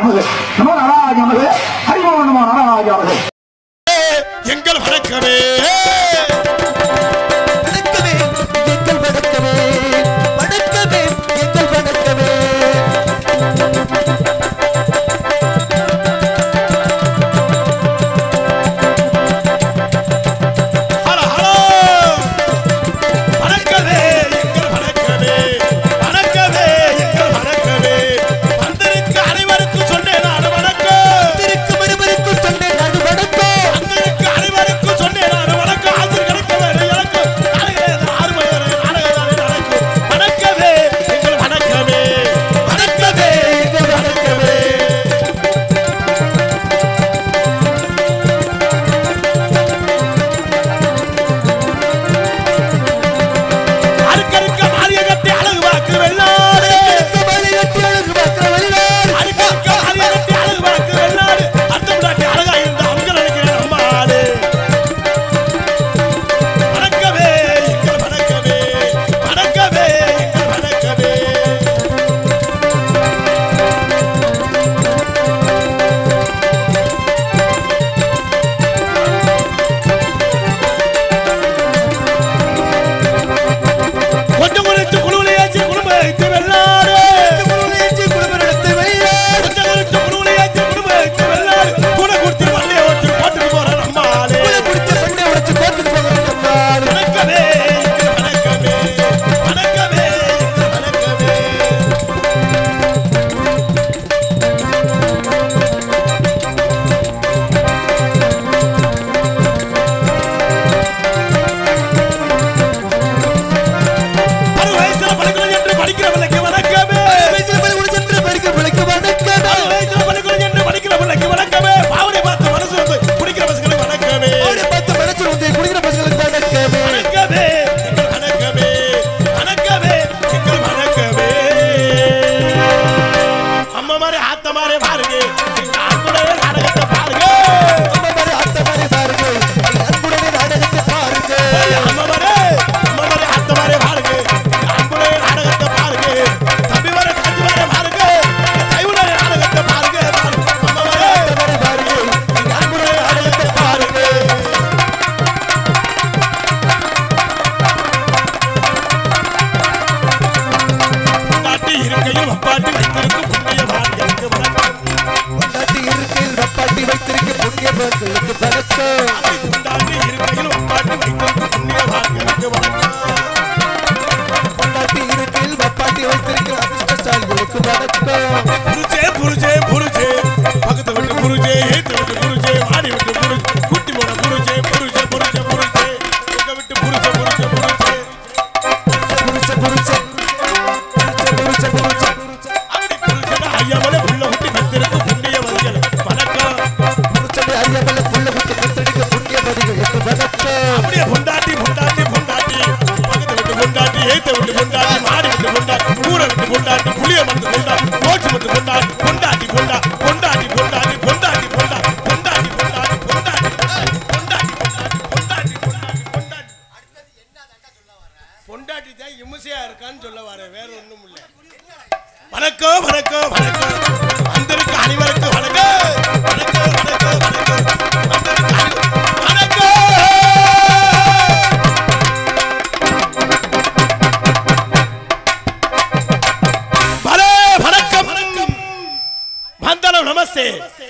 நமது நம நாராஜ நமது ஹரிமோ நம நாராஜ அவர்கள் எங்கள் வணக்கமே வணக்கமே எங்கள் வணக்கமே வணக்கமே எங்கள் வணக்கமே ஹலோ ஹலோ வணக்கமே எங்கள் வணக்கமே வணக்கமே எங்கள் வணக்கமே வந்திருக்க அனைவருக்கும் சொன்னேன் நான் வணக்கம் திருக்கு மறுபடிக்கும் சொன்னேன் நான் வணக்கம் வந்திருக்க அனைவருக்கும் சொன்னேன் நான் வணக்கம் ஆசிரியர் கிடைக்க வேண்டும் எனக்கு நாளைக்கு ஆறு மணி வரை நாடகம் தானே நடக்கும் வணக்கமே எங்கள் வணக்கமே வணக்கமே எங்கள் வணக்கமே அருக்கருக்க மாறிய கட்டி அழகு பார்க்கு வெள்ளாடு மலை கட்டி அழகு பார்க்கிற வழிநாடு அருக்கருக்க மாறிய கட்டி அழகு பார்க்கு வெள்ளாடு அர்த்தம் நாட்டி அழகா இருந்த அவங்க நினைக்கிறேன் நம்ம ஆளு வணக்கமே எங்கள் வணக்கமே வணக்கமே எங்கள் வணக்கமே கொஞ்சம் குறைச்சு குழுவிலேயாச்சு குடும்ப வைத்து வெள்ளாடு குருநேச்சி குடும்பத்தை வழிநாடு கொஞ்சம் குறைச்சு குழுவிலேயாச்சு குடும்ப வைத்து வெள்ளாடு கூட கொடுத்து வண்டியை ஓட்டு போட்டுட்டு போற நம்ம ஆளு குலை குடிச்ச பண்ணை உடைச்சு கோர்த்துக்கு போகிற நம்மால் வணக்கமே எங்கள் வணக்கமே வணக்கமே எங்கள் வணக்கமே அறுபது வயசுல படுக்கணும் என்று படிக்கிறவனுக்கு வணக்கமே வயசுல பல உடை சென்று பறிக்க பிழைக்க வணக்கமே அறுபது வயசுல படுக்கணும் என்று படிக்கிறவனுக்கு வணக்கமே பாவனை பார்த்து மனசு வந்து குடிக்கிற பசங்களுக்கு வணக்கமே அவனை பார்த்து மனசு வந்து குடிக்கிற பசங்களுக்கு வணக்கமே வணக்கமே எங்கள் வணக்கமே வணக்கமே எங்கள் வணக்கமே அம்மா மாதிரி ஆத்த மாதிரி பாருங்க எங்க அன்புடைய நாடகத்தை பாருங்க அம்மா மாதிரி அத்தை மாதிரி பாருங்க எங்க அன்புடனே நாடகத்தை பாருங்க ஏய், அம்மா மாதிரி அம்மா மாதிரி ஆத்த மாதிரி பாருங்க எங்க அன்புடைய நாடகத்தை பாருங்க தம்பி மாதிரி தம்பி மாதிரி பாருங்க எங்க தைவுடைய நாடகத்தை பாருங்க பாருங்க. அம்மா மாதிரி அத்தை மாதிரி பாருங்க எங்க அன்புடனே நாடகத்தை பாருங்க நாட்டு இருக்கையில் வப்பாட்டி வைத்திருக்கும் புண்ணிய வாழ்க்கைக்கு வணக்கம் பொண்டாட்டி இருக்கையில் வப்பாட்டி வைத்திருக்க புண்ணியவர்களுக்கு வணக்கம் அப்படி கொண்டாடி இருக்கையில் வப்பாட்டி வைத்திருக்கும் புண்ணிய வாழ்க்கைக்கு வணக்கம் பொண்டாட்டி இருக்கையில் வப்பாட்டி வைத்திருக்கிற அதிர்ஷ்டசாலிகளுக்கு வணக்கம் புருஜே புருஜே புருஜே பக்கத்து விட்டு புருஜே ஏத்து விட்டு புருஜே மாடி விட்டு புருஜ் குட்டி போன புருஜே புருஜே புருஜே புருஜே எங்க விட்டு புருஜே புருஜே புருஜே புருஷ புருஷ புருஷ புருஷ புருஷ அப்படி புருஜன ஐயாமலே புள்ள விட்டு கத்திருக்கு புண்ணிய வரிகள் வணக்கம் புருஷனை அறியாமல புள்ள விட்டு கத்தடிக்க புண்ணியவதிகளுக்கு வணக்கம் அப்படியே பொண்டாட்டி பொண்டாட்டி பொண்டாட்டி பக்கத்து விட்டு பொண்டாட்டி ஏத்த விட்டு பொண்டாட்டி மாடி விட்டு பொண்டாட்டி ஊரை விட்டு பொண்டாட்டி புளிய மருந்து பொண்டாட்டி போச்சு விட்டு பொண்டாட்டி பொண்டாட்டி பொண்டா பொண்டாட்டி பொண்டாட்டி பொண்டாட்டி பொண்டா பொண்டாட்டி பொண்டாட்டி பொண்டாட்டி பொண்டாட்டி பொண்டாட்டி பொண்டாட்டி பொண்டாட்டி பொண்டாட்டி தான் இம்சையா இருக்கான்னு சொல்ல வரேன் வேற ஒண்ணும் இல்ல வணக்கம் வணக்கம் வணக்கம் வந்திருக்க அனைவருக்கும் வணக்கம் வணக்கம் வணக்கம் வணக்கம் வந்திருக்க அனைவருக்கும் வணக்கம் பலே வணக்கம் வந்தனம் நமஸ்தே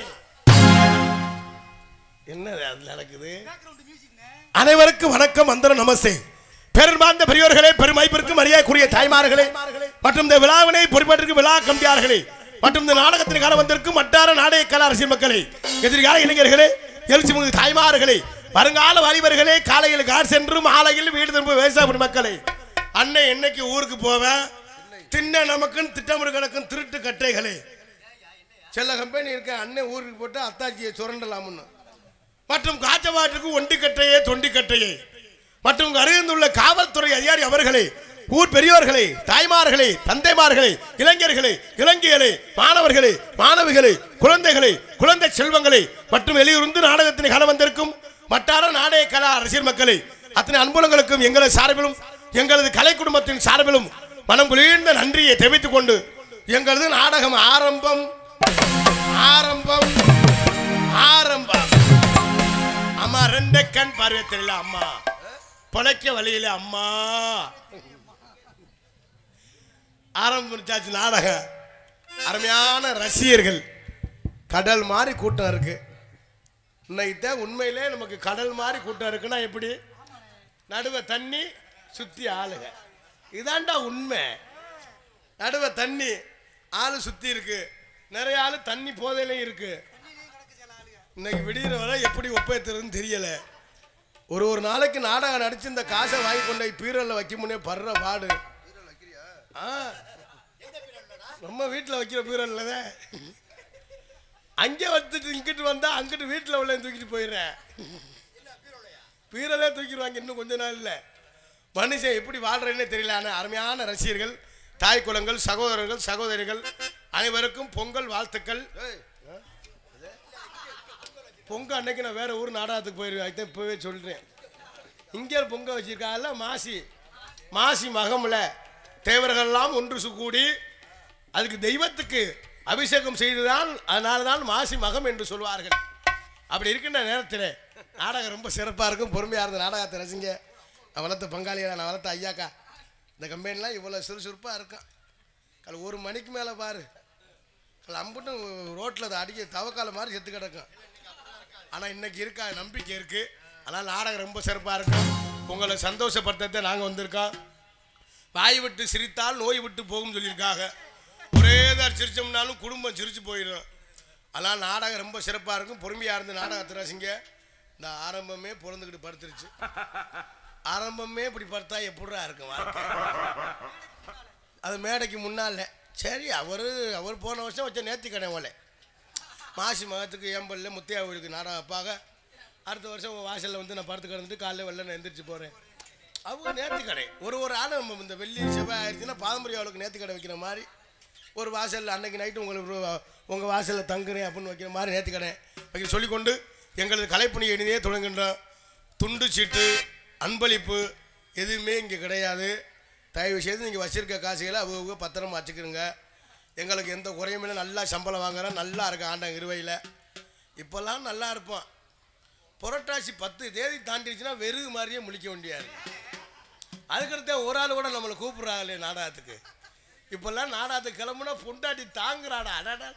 என்ன அது நடக்குது அனைவருக்கும் வணக்கம் வந்தனம் நமஸ்தே பெரும்பார்ந்த பெரியோர்களே பெருமைப்பிற்கு மரியாதைக்குரிய தாய்மார்களே மற்றும் இந்த விழாவினை பொறுப்பேற்றிருக்கும் விழா கம்பியார்களே மற்றும் இந்த நாடகத்தின் காலம் வந்திருக்கும் வட்டார நாடக கலா அரசியல் மக்களே எதிர்கால இளைஞர்களே எழுச்சி முக தாய்மார்களே வருங்கால வாலிபர்களே காலையில் கார் சென்று மாலையில் வீடு திரும்ப விவசாய மக்களே அன்னை என்னைக்கு ஊருக்கு போவேன் தின்ன நமக்குன்னு திட்டமிடு கிடக்கும் திருட்டு கட்டைகளே சில கம்பெனி இருக்க அண்ணன் ஊருக்கு போட்டு அத்தாச்சியை சுரண்டலாம்னு மற்றும் காச்சவாட்டுக்கு ஒண்டிக்கட்டையே தொண்டிக்கட்டையே மற்றும் அருகிந்துள்ள காவல்துறை அதிகாரி அவர்களே ஊர் பெரியோர்களே தாய்மார்களே தந்தைமார்களே இளைஞர்களே இளைஞர்களே மாணவர்களே மாணவிகளே குழந்தைகளே குழந்தை செல்வங்களே மற்றும் வெளியிருந்து நாடகத்தினை காண வந்திருக்கும் வட்டார நாடக கலா அரசியல் மக்களே அத்தனை அன்புலங்களுக்கும் எங்களது சார்பிலும் எங்களது கலை குடும்பத்தின் சார்பிலும் மனம் குளிர்ந்த நன்றியை தெரிவித்துக் கொண்டு எங்களது நாடகம் ஆரம்பம் ஆரம்பம் ஆரம்பம் அம்மா ரெண்டு கண் பார்வை தெரியல அம்மா பிழைக்க வழியில அம்மா ஆரம்பிச்சாச்சு நாடகம் அருமையான ரசிகர்கள் கடல் மாதிரி கூட்டம் இருக்கு இன்னைக்கு தான் உண்மையிலே நமக்கு கடல் மாதிரி கூட்டம் இருக்குன்னா எப்படி நடுவே தண்ணி சுத்தி ஆளுங்க இதாண்டா உண்மை நடுவே தண்ணி ஆளு சுத்தி இருக்கு நிறைய ஆளு தண்ணி போதையிலையும் இருக்கு இன்னைக்கு விடிகிற வரை எப்படி ஒப்பேத்துறதுன்னு தெரியல ஒரு ஒரு நாளைக்கு நாடகம் நடிச்சு இந்த காசை வாங்கி கொண்டு போய் பீரல்ல வைக்க முடியும் படுற பாடு ஆ நம்ம வீட்டில் வைக்கிற பீரல்ல தான் அங்கே வந்துட்டு இங்கிட்டு வந்தா அங்கிட்டு வீட்டில் உள்ள தூக்கிட்டு போயிடுறேன் பீரலே தூக்கிடுவாங்க இன்னும் கொஞ்ச நாள் இல்லை மனுஷன் எப்படி வாழ்றேன்னே தெரியல ஆனால் அருமையான ரசிகர்கள் தாய் குலங்கள் சகோதரர்கள் சகோதரிகள் அனைவருக்கும் பொங்கல் வாழ்த்துக்கள் பொங்கல் அன்னைக்கு நான் வேற ஊர் நாடகத்துக்கு போயிருவேன் அதுதான் இப்போவே சொல்கிறேன் இங்கே பொங்கல் வச்சிருக்காங்கல்ல மாசி மாசி மகம்ல தேவர்கள்லாம் ஒன்று சு- கூடி அதுக்கு தெய்வத்துக்கு அபிஷேகம் செய்துதான் அதனால தான் மாசி மகம் என்று சொல்வார்கள் அப்படி இருக்கின்ற நேரத்தில் நாடகம் ரொம்ப சிறப்பாக இருக்கும் பொறுமையாக இருந்த நாடகத்தை ரசிங்க நான் வளர்த்த பங்காளியா நான் வளர்த்த ஐயாக்கா இந்த கம்பெனிலாம் இவ்வளோ சுறுசுறுப்பாக இருக்கும் காலை ஒரு மணிக்கு மேலே பாரு காலை அம்புட்டும் ரோட்டில் அடிக்க தவக்கால மாதிரி செத்து கிடக்கும் ஆனால் இன்னைக்கு இருக்கா நம்பிக்கை இருக்கு அதனால் நாடகம் ரொம்ப சிறப்பாக இருக்கும் உங்களை சந்தோஷப்படுத்த நாங்கள் வந்திருக்கோம் வாய் விட்டு சிரித்தால் நோய் விட்டு போகும் சொல்லியிருக்காங்க ஒரே தான் சிரிச்சோம்னாலும் குடும்பம் சிரிச்சு போயிடும் அதனால் நாடகம் ரொம்ப சிறப்பாக இருக்கும் பொறுமையாக இருந்து நாடகத்தை ரசிங்க இந்த ஆரம்பமே பிறந்துக்கிட்டு படுத்துருச்சு ஆரம்பமே இப்படி படுத்தா எப்படிடா இருக்கும் வாழ்க்கை அது மேடைக்கு முன்னால சரி அவர் அவர் போன வருஷம் வச்ச நேர்த்தி கடை ஓலை மாசி மகத்துக்கு ஏம்பல்ல முத்தையா வீடுக்கு நாடகம் அப்பாக அடுத்த வருஷம் உங்கள் வாசலில் வந்து நான் படுத்து கிடந்துட்டு காலைல வெளில நான் எந்திரிச்சு போகிறேன் அவங்க நேர்த்தி கடை ஒரு ஒரு ஆள் நம்ம இந்த வெள்ளி செவ்வாய் ஆயிடுச்சுன்னா பாரம்பரியவளுக்கு நேர்த்தி கடை வைக்கிற மாதிரி ஒரு வாசலில் அன்னைக்கு நைட்டு உங்களுக்கு உங்கள் வாசலில் தங்குறேன் அப்படின்னு வைக்கிற மாதிரி நேர்த்தி கடை வைக்க சொல்லிக்கொண்டு எங்களது கலைப்பணியை இனிதே தொடங்குகின்றோம் துண்டு சீட்டு அன்பளிப்பு எதுவுமே இங்கே கிடையாது தயவு செய்து நீங்கள் வச்சிருக்க காசுகளை அவங்க பத்திரமா வச்சுக்கிறோங்க எங்களுக்கு எந்த குறையும் இல்லை நல்லா சம்பளம் வாங்குறோம் நல்லா இருக்கு ஆண்டாங்க இருவையில் இப்போல்லாம் நல்லா இருப்போம் புரட்டாசி பத்து தேதி தாண்டிடுச்சுன்னா வெறுகு மாதிரியே முழிக்க வேண்டியாது அதுக்கடுத்த ஒரு ஆள் கூட நம்மளை கூப்பிட்றாங்களே நாடகத்துக்கு இப்போல்லாம் நாடகத்துக்கு கிளம்புனா பொண்டாட்டி தாங்குறாடா அடாடா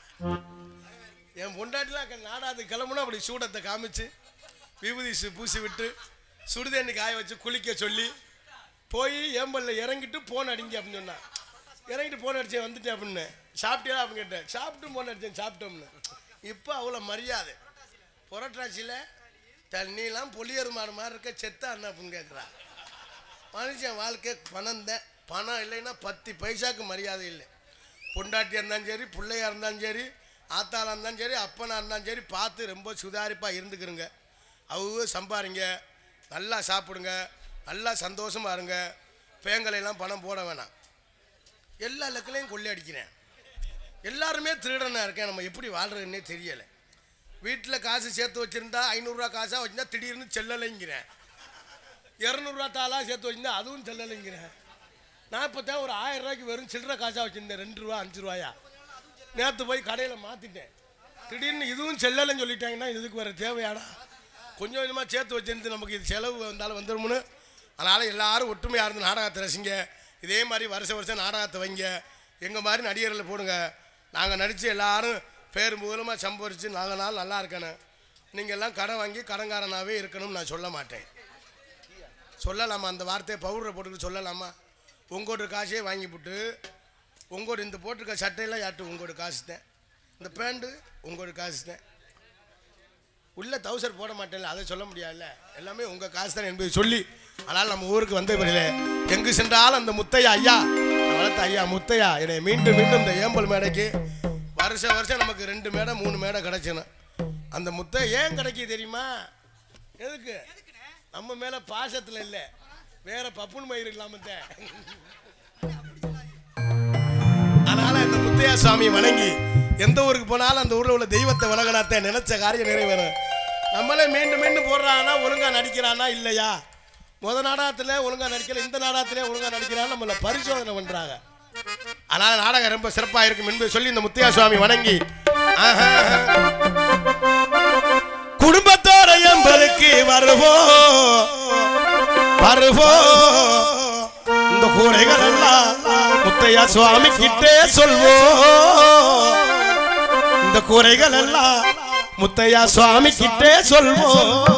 என் பொண்டாட்டிலாம் அங்க நாடகத்துக்கு கிளம்புனா அப்படி சூடத்தை காமிச்சு விபூதி சு- பூசி விட்டு சுடுதண்ணி காய வச்சு குளிக்க சொல்லி போய் ஏம்பல்ல இறங்கிட்டு போன் அடிங்க அப்படின்னு சொன்னா இறங்கிட்டு போன் அடிச்சேன் வந்துட்டேன் அப்படின்னு சாப்பிட்டியா அப்படின்னு கேட்டேன் சாப்பிட்டு போன் அடிச்சேன் சாப்பிட்டோம்னு இப்போ அவ்வளோ மரியாதை புரட்டாச்சியில் தண்ணிலாம் பொலியர் மாடு மாதிரி இருக்க செத்தா என்ன அப்படின்னு கேட்குறா மனுஷன் வாழ்க்கை பணம் தான் பணம் இல்லைன்னா பத்து பைசாக்கு மரியாதை இல்லை பொண்டாட்டியாக இருந்தாலும் சரி பிள்ளையா இருந்தாலும் சரி ஆத்தாளாக இருந்தாலும் சரி அப்பனாக இருந்தாலும் சரி பார்த்து ரொம்ப சுதாரிப்பாக இருந்துக்கிறங்க அவங்க சம்பாரிங்க நல்லா சாப்பிடுங்க நல்லா சந்தோஷமா இருங்க பேங்கலையெல்லாம் பணம் போட வேணாம் எல்லா லக்கிலையும் கொள்ளையடிக்கிறேன் எல்லாருமே திருடனாக இருக்கேன் நம்ம எப்படி வாழ்றதுன்னே தெரியலை வீட்டில் காசு சேர்த்து வச்சுருந்தா ஐநூறுரூவா காசாக வச்சுருந்தா திடீர்னு செல்லலைங்கிறேன் இரநூறுவா தாளாக சேர்த்து வச்சிருந்தா அதுவும் செல்லலைங்கிறேன் நான் இப்போ தான் ஒரு ஆயிரம் ரூபாய்க்கு வெறும் சில்லற காசாக வச்சுருந்தேன் ரெண்டு ரூபா அஞ்சு ரூபாயா நேற்று போய் கடையில் மாற்றிட்டேன் திடீர்னு இதுவும் செல்லலைன்னு சொல்லிட்டாங்கன்னா இதுக்கு வேறு தேவையாடா கொஞ்சம் கொஞ்சமாக சேர்த்து வச்சிருந்து நமக்கு இது செலவு வந்தாலும் வந்துடும்னு அதனால் எல்லாரும் ஒற்றுமையாக இருந்து நாடகத்தை ரசிங்க இதே மாதிரி வருஷம் வருஷம் நாடகத்தை வைங்க எங்கள் மாதிரி நடிகர்களை போடுங்க நாங்கள் நடித்து எல்லாரும் பேர் மூலமாக சம்பாரித்து நாங்கள் நாள் நல்லா இருக்கணும் நீங்கள் எல்லாம் கடன் வாங்கி கடன்காரனாகவே இருக்கணும்னு நான் சொல்ல மாட்டேன் சொல்லலாமா அந்த வார்த்தையை பவுடரை போட்டுட்டு சொல்லலாமா உங்களோட காசே வாங்கி போட்டு உங்களோட இந்த போட்டிருக்க சட்டையெல்லாம் யாட்டு உங்களோட காசு தான் இந்த பேண்ட்டு உங்களோட காசு தான் உள்ள தௌசர் போட மாட்டேன்ல அதை சொல்ல முடியாதுல்ல எல்லாமே உங்கள் காசு தான் என்பதை சொல்லி ஆனால் நம்ம ஊருக்கு வந்த பிறகு எங்கு சென்றாலும் அந்த முத்தையா ஐயா நான் வளர்த்த ஐயா முத்தையா என்னை மீண்டும் மீண்டும் இந்த ஏம்பல் மேடைக்கு வருஷம் வருஷம் நமக்கு ரெண்டு மேடை மூணு மேடை கிடைச்சணும் அந்த முத்தை ஏன் கிடைக்கி தெரியுமா எதுக்கு நம்ம மேல பாசத்துல இல்ல வேற பப்புன் மயிர் இல்லாம தான். அதனால இந்த முத்தையா சுவாமி வணங்கி எந்த ஊருக்கு போனாலும் அந்த ஊர்ல உள்ள தெய்வத்தை வணங்கினாத்த நினைச்ச காரியம் நிறைவேறும் நம்மளே மீண்டும் மீண்டும் போடுறான்னா ஒழுங்கா நடிக்கிறானா இல்லையா முத நாடகத்துல ஒழுங்கா நடிக்கல இந்த நாடகத்திலே ஒழுங்கா நடிக்கிறான்னு நம்மள பரிசோதனை பண்றாங்க அதனால நாடகம் ரொம்ப சிறப்பாக இருக்கும் என்பதை சொல்லி இந்த முத்தையா சுவாமி வணங்கி ஆஹா. குடும்பத்தோட எம்பலுக்கு வருவோம் வருவோம் இந்த கூரைகள் எல்லாம் முத்தையா சுவாமி கிட்டே சொல்வோம் இந்த கூரைகள் எல்லாம் முத்தையா சுவாமி கிட்டே சொல்வோம்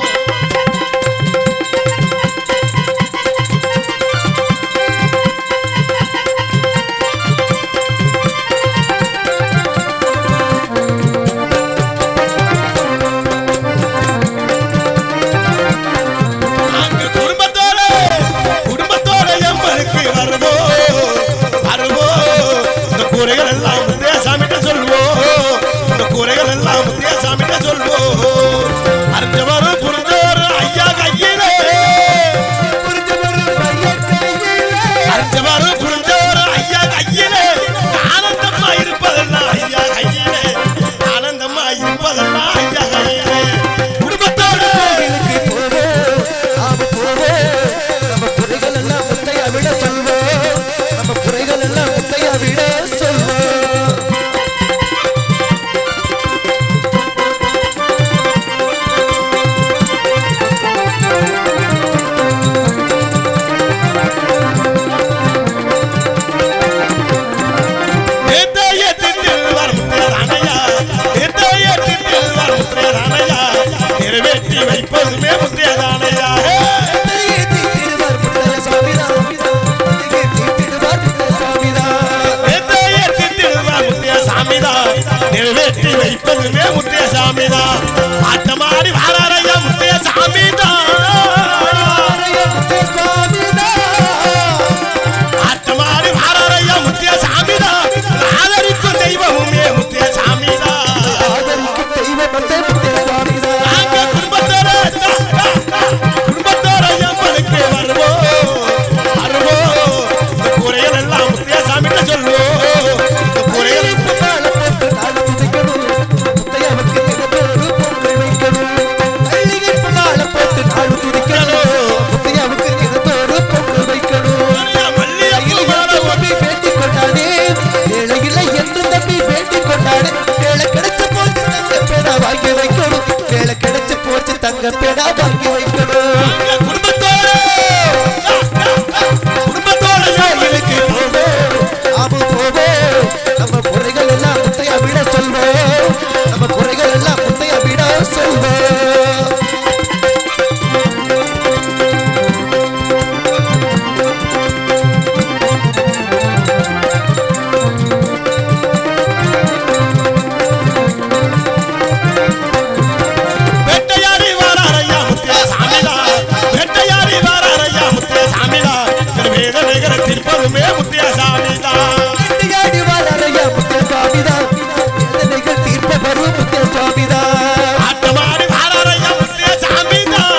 நாங்க குடும்பத்தோட குடும்பத்தோட எம்பருக்கு வருவோம் வருவோம் இந்த கூரைகள் எல்லாம் முத்தையா சாமிட்ட சொல்வோம் இந்த கூரைகள் எல்லாம் முத்தையா சாமிட்ட சொல்வோம் அறிஞ்சவரும் புரிஞ்சவரும் ஐயா கையிலே அறிஞ்சவரும் புரிஞ்சவரும் ஐயா கையிலே ஆனந்தமா இருப்பதெல்லாம் ஐயா கையிலே ஆனந்தமா இருப்பதெல்லாம் ஐயா கையிலே குடும்பத்தோட கோயிலுக்கு போவோம், நாம போவோம். நம்ம குறைகள் எல்லாம் முத்தையா விட சொல்வோம். நம்ம குறைகள் எல்லாம் முத்தையா விட சொல்வோம். இதயத்தில் வரும் ராமையா இதயத்தில் வரும் ராமையா நிறைவேற்றி வைப்பதுமே முத்தியதானையா முத்தையை தீட்டிடுவார் முத்தைய சாமிதான். முத்தையை தீட்டிடுவார் முத்தைய சாமிதான். இதயத்தில் வரும் முத்திய சாமிதான் நிறைவேற்றி வைப்பதுமே முத்திய சாமிதான் ஆட்டமாடி வாராரையா முத்திய சாமிதான் முத்தைய சாமிதான். ஆட்டமாடி வாராரையா முத்திய சாமிதான் ஆதரிக்கும் தெய்வமுமே முத்திய சாமிதான் ஆதரிக்கும் தெய்வம் அந்த முத்தைய சாமிதான். நாங்க குடும்பத்தோட தா, தா, தா, குடும்பத்தோட எம்பலுக்கு வருவோம் வருவோம் இந்த கூரைகள் எல்லாம் முத்தியா சாமிட்ட சொல்லுவோம் இந்த கூரைகள் கையிலிட்டு மாலை போட்டு நாடு துதிக்கணும். முத்தையாவுக்கு தினத்தோறு பொங்கல் வைக்கணும். கையிலிட்டு மாலை போட்டு நாடு துதிக்கணும். முத்தையாவுக்கு தினத்தோறு பொங்கல் வைக்கணும். மல்லிகைப்பூ கையில் மாலை என்று தம்பி வேண்டிக் கொண்டானே. ஏழை இல்லை என்று தம்பி வேண்டிக் கொண்டானே. வேலை கிடைச்சு போச்சு தங்க பேடா வாங்கி வைக்கணும். வேலை கிடைச்சு போச்சு தங்க பேடா வாங்கி வைக்கணும் நாங்க குடும்பத்தோட தா, தா, தா, குடும்பத்தோட கோயிலுக்கு எம்பலுக்கு போவோம், நாம போவோம். நம்ம குறைகள் எல்லாம் முத்தையா விட சொல்வோம் நம்ம குறைகள் எல்லாம் முத்தையா விட சொல்வோம் வேட்டையாடி வாராரையா முத்தியா சாமிதான் வேட்டையாடி வாராரையா முத்தியா சாமிதான் வேத வேகர திருப்பதுமே முத்தியா சாமிதான் கட்டியாடி வாழறையா முத்திய சுவாமிதான் வேதனைகள் தீர்ப்ப வரும் முத்திய சுவாமிதான் ஆட்டமாடி வாராரையா முத்தியா சாமிதான்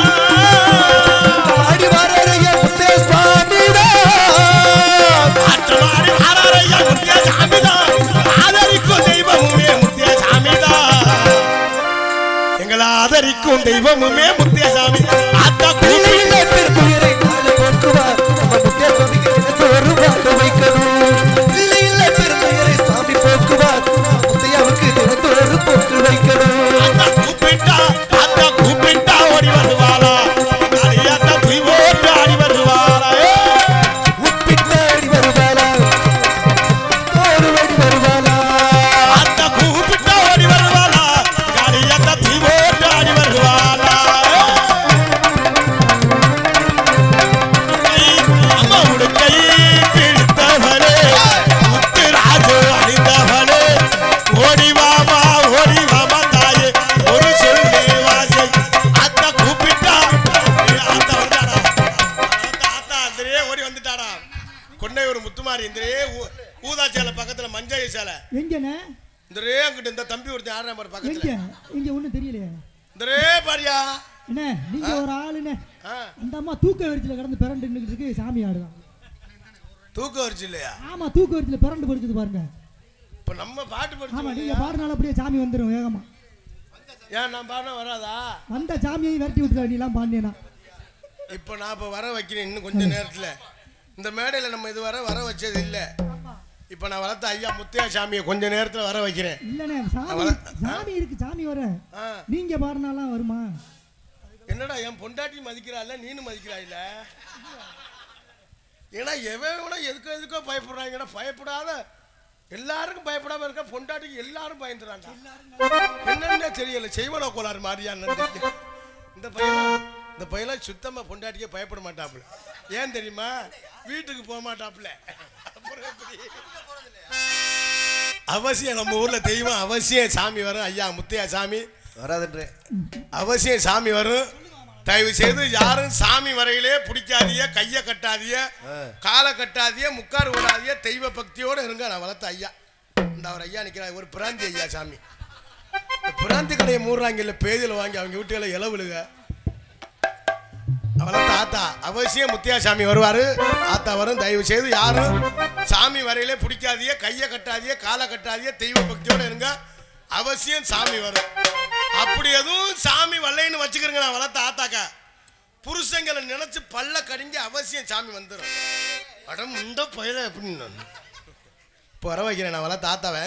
ஆடி வாழறையா முத்திய சுவாமிதான் ஆற்றமாடி வாராரையா முத்திய சாமிதான் ஆதரிக்கும் தெய்வமுமே முத்திய சாமிதான் எங்களை ஆதரிக்கும் தெய்வமுமே முத்திய சாமி ஆத்தா கூலி பிள்ளையிலே பெருந்துயிரை நாளை போக்குவார் நம்ம முத்திய சுவாமிக்கு எனக்கு ஒரு வாழ வைக்கணும் பிள்ளையிலே பெருந்துயிரை சாமி போக்குவார் முத்தையாவுக்கு தினத்தோறு போக்கு வைக்கணும் ஆத்தா கூப்பிட்டா ஆத்தா கூப்பிட்டா ஓடி வருவாளா அடியாத்தா துய் போட்டு ஆடி வருவாளா ஏ! உப்பிட்டாடி வருவாளா ஒரு வடி வருவாளா ஆத்தா கூப்பிட்டா ஓடி வருவாளா அடியாத்தா துய் போட்டு ஆடி வருவாளா ஏ! கை, அம்மா உடுக்கை பிடித்தவளே முத்துராஜு அணிந்தவளே ஓடி வாமா ஓடி வாமா தாயே ஒரு சொல்லி வாசை அத்தா கூப்பிட்டா ஏய், ஆத்தா வந்தாடா ஆத்தா ஆத்தா அந்தரே ஓடி வந்துட்டாடா கொண்டை ஒரு முத்துமாரி இந்தரே ஊ- ஊதா சேலை பக்கத்துல மஞ்சள் சேலை எங்கண்ணே இந்தரே அங்கிட்டு இந்த தம்பி ஒருத்தன் ஆடுற மாதிரி எங்க பக்கத்துல இங்க ஒண்ணும் தெரியலையே இந்தரே பாரியா என்ன நீங்க ஒரு ஆளுண்ணே ஆ, அந்த அம்மா தூக்க வரிச்சில கிடந்து பிறண்டு நின்னுட்டு இருக்கு சாமி ஆடுதான் தூக்கம் வருச்சு இல்லையா ஆமா தூக்க வரிச்சில பிறண்டு படுக்குது பாருங்க இப்ப நம்ம பாட்டு ஆமா படிச்சு நீங்க பாடுனால அப்படியே சாமி வந்துடும் வேகமா ஏன் நான் பாடினா வராதா வந்த சாமியை விரட்டி விட்டுற நீ எல்லாம் பாண்டியனா இப்போ நான் இப்போ வர வைக்கிறேன் இன்னும் கொஞ்ச நேரத்தில் இந்த மேடையில் நம்ம இதுவரை வர வச்சது இல்லை இப்ப நான் வளர்த்த ஐயா முத்தையா சாமியை கொஞ்ச நேரத்துல வர வைக்கிறேன் இல்லண்ணே சாமி அவள- சாமி இருக்கு சாமி வர ஆ, நீங்க பாடினாலாம் வருமா என்னடா என் பொண்டாட்டி மதிக்கிறாள்ல நீனும் மதிக்கிறாயில்ல ஏன்னா எவன் கூட எதுக்கோ எதுக்கோ பயப்படுறாங்கடா பயப்படாத எல்லாருக்கும் பயப்படாம இருக்க பொண்டாட்டிக்கு எல்லாரும் பயந்துறாங்க என்னன்னே தெரியல செய்வன கோளாறு மாதிரியான்னு தெரியல இந்த பையன் இந்த பையன் சுத்தமா பொண்டாட்டிக்கே பயப்பட மாட்டாப்புல ஏன் தெரியுமா வீட்டுக்கு போக மாட்டாப்புல அப்புறம் எப்படி அவசியம் நம்ம ஊர்ல தெய்வம் அவசியம் சாமி வரும் ஐயா முத்தையா சாமி வராதுன்றே அவசியம் சாமி வரும் தயவு செய்து யாரும் சாமி வரையிலே பிடிக்காதீங்க கையை கட்டாதீங்க காலை கட்டாதீங்க முக்காடு விடாதீங்க தெய்வ பக்தியோட இருங்க நான் வளர்த்த ஐயா இந்த அவர் ஐயா நிற்கிறார் ஒரு பிராந்தி ஐயா சாமி இந்த பிராந்தி கடையை மூடுறாங்க இல்லை பேதியில் வாங்கி அவங்க வீட்டுல இலவுலுங்க வளர்த்த ஆத்தா அவசியம் முத்தியா சாமி வருவாரு ஆத்தா வரும் தயவு செய்து யாரும் சாமி வரையிலே பிடிக்காதீங்க கையை கட்டாதீங்க காலை கட்டாதீங்க தெய்வ பக்தியோட இருங்க அவசியம் சாமி வரும் அப்படி எதுவும் சாமி வரலைன்னு வச்சுக்கிறேங்க நான் வளர்த்த ஆத்தாக்கா புருஷங்களை நினைச்சு பல்ல கடிங்க அவசியம் சாமி வந்துடும் அடம் இந்த பயில அப்படின்னு இப்போ வர வைக்கிறேன் நான் வளர்த்த ஆத்தாவை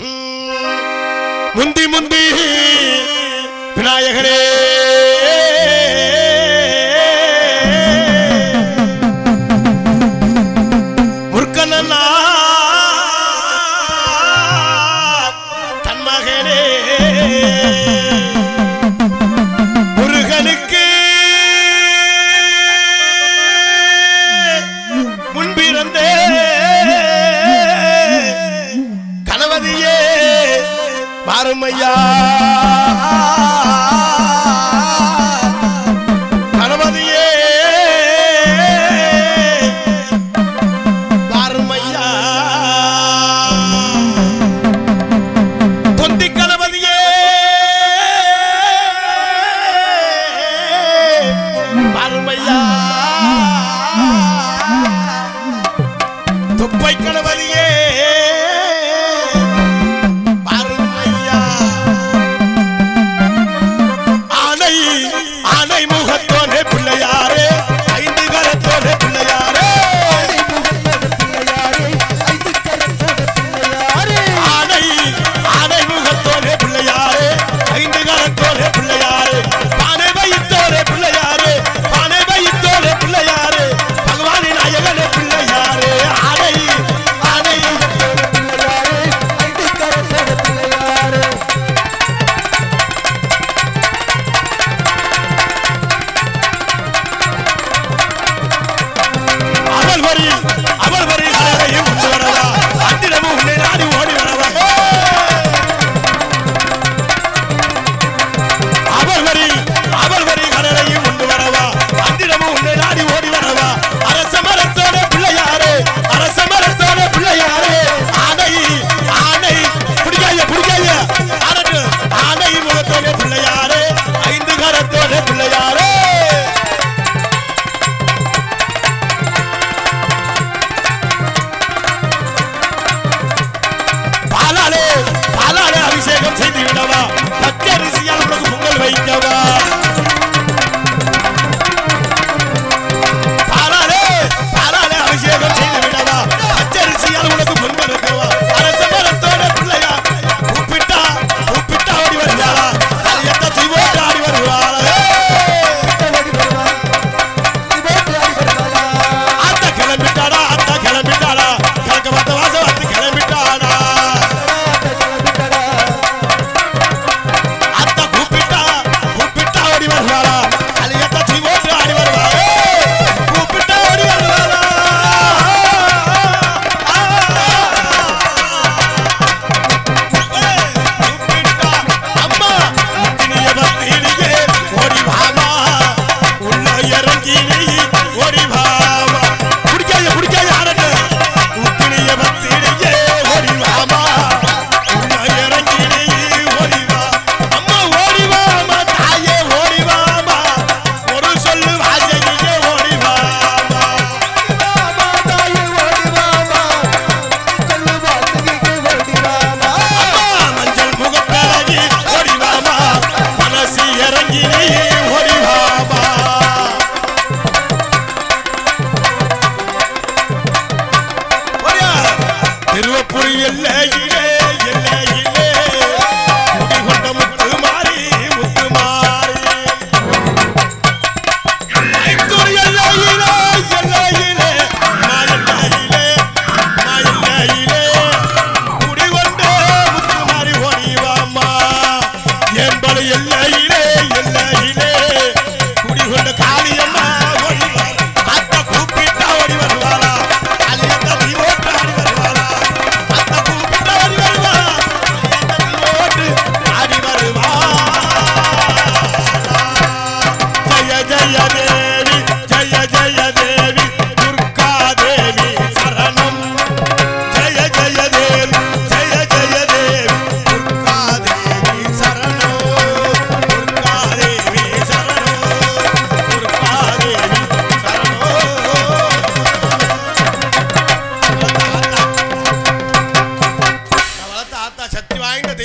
முந்தி முந்தி விநாயகரே முற்கண்ணா தன் மகனே முருகனுக்கு முன்பிருந்தே கணவதியே பாருமையா கணவதியே பாருமையா தொந்தி கணவதியே பாருமையா துப்பை கணவதியே பாருமையா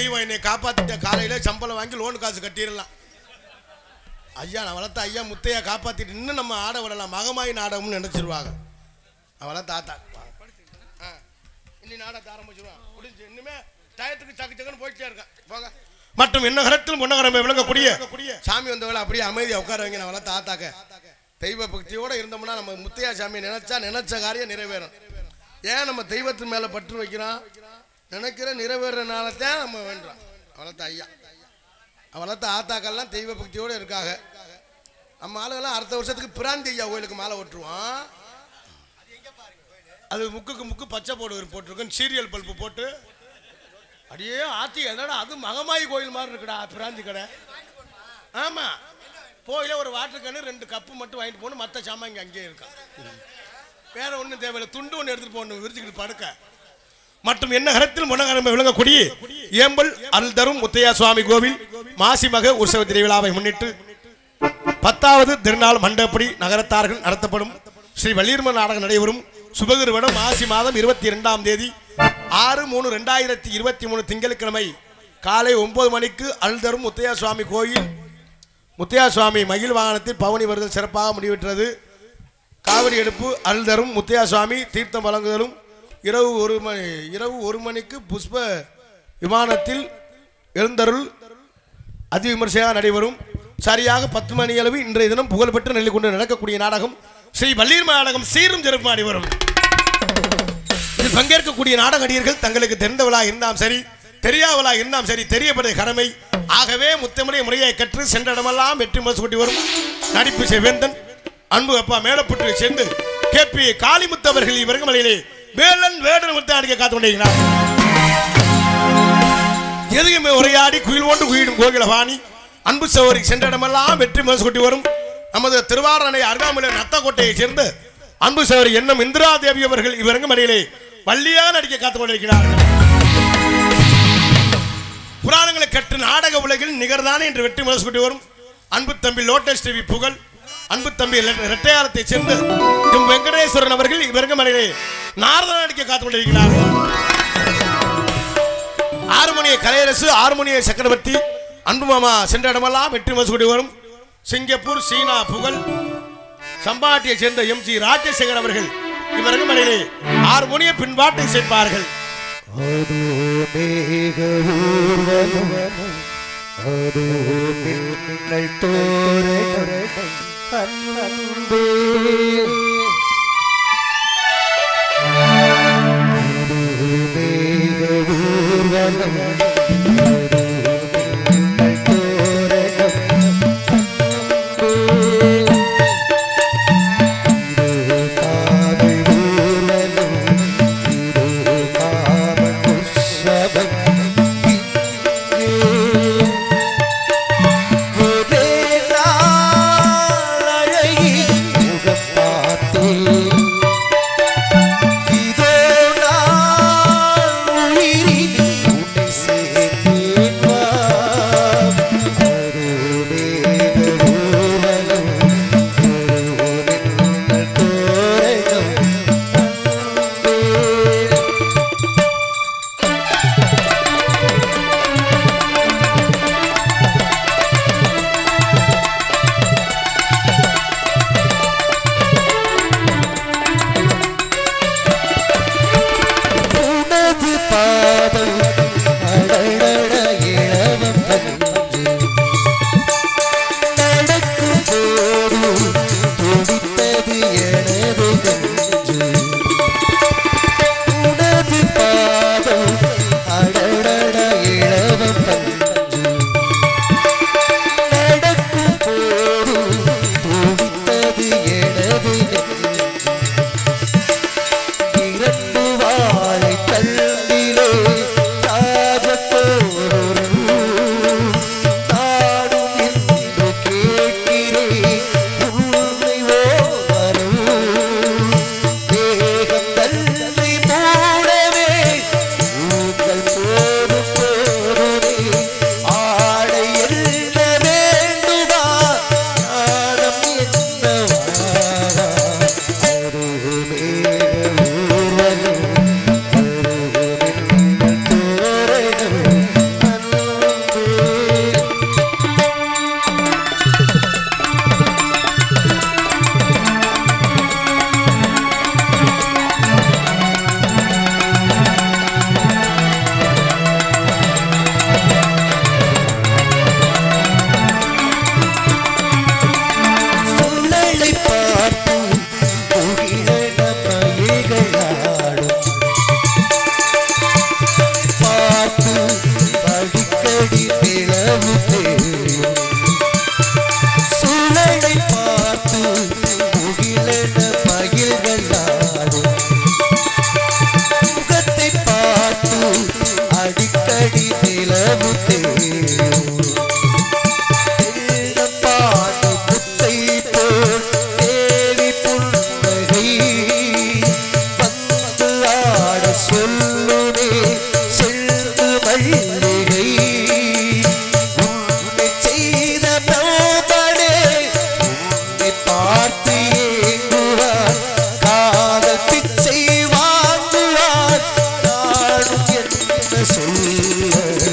தெய்வம் என்னை காப்பாத்திட்ட காலையில சம்பளம் வாங்கி லோன் காசு கட்டிடலாம் ஐயா நான் வளர்த்த ஐயா முத்தையா காப்பாத்திட்டு இன்னும் நம்ம ஆட விடலாம் மகமாயி நாடகம்னு நினைச்சிருவாங்க நான் வளர்த்த ஆத்தா ஆ. இன்னி நாடகத்தை ஆரம்பிச்சிருவான் முடிஞ்சு இன்னுமே டயத்துக்கு சக்கு சக்குன்னு போயிட்டே இருக்கேன் போங்க மற்றும் இன்னகரத்தில் முன்னகரம் விளங்கக்கூடிய சாமி வந்தவளை அப்படியே அமைதியா உட்கார வைங்க நான் வளர்த்த ஆத்தாக்க தெய்வ பக்தியோட இருந்தோம்னா நம்ம முத்தையா சாமி நினைச்சா நினைச்ச காரியம் நிறைவேறும் ஏன் நம்ம தெய்வத்து மேல பற்று வைக்கிறோம் நினைக்கிற நிறைவேறனால தான் நம்ம வேண்டுறோம் வளர்த்த ஐயா வளர்த்த ஆத்தாக்கள்லாம் தெய்வ பக்தியோட இருக்காங்க நம்ம ஆளுகெல்லாம் அடுத்த வருஷத்துக்கு பிராந்தி ஐயா கோயிலுக்கு மாலை ஓட்டுருவோம் அது முக்குக்கு முக்கு பச்சை போடு போட்டிருக்கோம் சீரியல் பல்பு போட்டு அடியே ஆத்தி என்னடா அது மகமாயி கோயில் மாதிரி இருக்குடா பிராந்தி கடை ஆமா போயில ஒரு வாட்டர் கேனு ரெண்டு கப்பு மட்டும் வாங்கிட்டு போகணும் மற்ற சாமான் இங்கே அங்கேயே இருக்கா வேற ஒன்றும் தேவையில்லை துண்டு ஒன்று எடுத்துட்டு போகணும் விரிச்சுக்கிட்டு படுக்க மற்றும் என்ன கரத்தில் முன்னகரமை விளங்கக்கூடிய ஏம்பல் அருள் தரும் முத்தையா சுவாமி கோவில் மாசிமக உற்சவ திருவிழாவை முன்னிட்டு பத்தாவது திருநாள் மண்டபப்படி நகரத்தார்கள் நடத்தப்படும் ஸ்ரீ வள்ளியர்மன் நாடகம் நடைபெறும் சுபகிருவடம் மாசி மாதம் இருபத்தி இரண்டாம் தேதி ஆறு மூணு ரெண்டாயிரத்தி இருபத்தி மூணு திங்கட்கிழமை காலை ஒன்பது மணிக்கு அருள்தரும் முத்தையா சுவாமி கோயில் முத்தையா சுவாமி மகிழ் வாகனத்தில் பவனி வருதல் சிறப்பாக முடிவிட்டது காவிரி எடுப்பு அருள்தரும் முத்தையா சுவாமி தீர்த்தம் வழங்குதலும் இரவு ஒரு மணி இரவு ஒரு மணிக்கு புஷ்ப விமானத்தில் எழுந்தருள் அதி விமர்சையாக நடைபெறும் சரியாக பத்து மணி அளவு இன்றைய தினம் புகழ்பெற்ற நிலை கொண்டு நடக்கக்கூடிய நாடகம் ஸ்ரீ வள்ளீர் நாடகம் சீரும் சிறப்பு நடைபெறும் இதில் பங்கேற்கக்கூடிய நாடக நடிகர்கள் தங்களுக்கு தெரிந்தவளா இருந்தாலும் சரி தெரியாதவளா இருந்தாலும் சரி தெரியப்படைய கடமை ஆகவே முத்தமுறை முறையை கற்று சென்ற இடமெல்லாம் வெற்றி முரசு கொட்டி வரும் நடிப்பு செவேந்தன் அன்பு அப்பா மேலப்பட்டு சேர்ந்து கே பி காளிமுத்து அவர்கள் இவருங்கமலையிலே வேலன் வேடன் முத்து அடிக்க காத்து கொண்டிருக்கிறார் எதுவுமே உரையாடி குயில் ஒன்று குயிடும் கோகிலவாணி அன்பு சௌரி சென்ற இடமெல்லாம் வெற்றி முரசு கொட்டி வரும் நமது திருவாரணை அருகாமலை நத்தக்கோட்டையை சேர்ந்த அன்பு சௌரி என்னும் இந்திரா தேவி அவர்கள் இவருங்கமலையிலே வள்ளியாக நடிக்க காத்துக் கொண்டிருக்கிறார்கள் புராணங்களை கற்று நாடக உலகில் நிகர்தானே என்று வெற்றி முரசு கொண்டு வரும் அன்பு தம்பி லோட்டஸ் டிவி புகழ் அன்பு தம்பி இரட்டையாரத்தை சேர்ந்து எம் வெங்கடேஸ்வரன் அவர்கள் இவருங்க மனையிலே நாரதன் நடிக்க காத்துக் கொண்டிருக்கிறார்கள் ஆறுமணிய கலையரசு ஆறுமணிய சக்கரவர்த்தி அன்பு மாமா சென்ற இடமெல்லாம் வெற்றி முரசு கொண்டு வரும் சிங்கப்பூர் சீனா புகழ் சம்பாட்டியை சேர்ந்த எம் ஜி ராஜசேகர் அவர்கள் இவருங்க மனையிலே ஆறுமணிய பின்பாட்டை சேர்ப்பார்கள் அதோ மேக ஊர்வலம் அதோ மின்னல் தோரணம் அன்பே அதோ மேக ஊர்வலம் அதோ மின்னல் தோரணம் அன்பே இதோ காதல் ஊர்வலம் இதோ காமன் உற்சவம் இங்கே ஒரே நாள் அழகி முகம் பார்த்தேன் இதோ நான் உயிரினில் உன்னை நிலவு தேயும் சூழலை பார்த்து முகிலென மகிழ்களாடும் முகத்தை பார்த்து அடிக்கடி நிலவு தேயும் பாடு முத்தை போல் தேவி புன்னகை வந்து ஆட சொல்லுமே செல்து மல்லிகை உன்னை செய்த நோபடே உன்னை பார்த்து ஏங்குவார் காதல் பிச்சை வாங்குவார் நானும் என்ன சொல்ல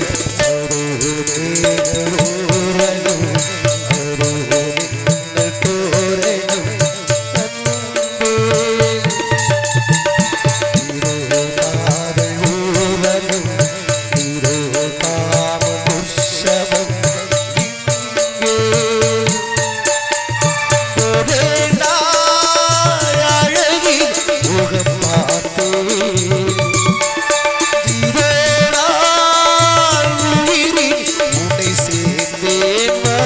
அருணேகரோரனும் அருணின்னல் தோரணும் அன்பே திருநாதல் ஊரனும் திருநாம புருஷமும் இங்கே ஒரே நாள் அழகி முகம் பார்த்தேன் இதே நாள் உயிரி உன்னை சேர்ந்தேன் வா.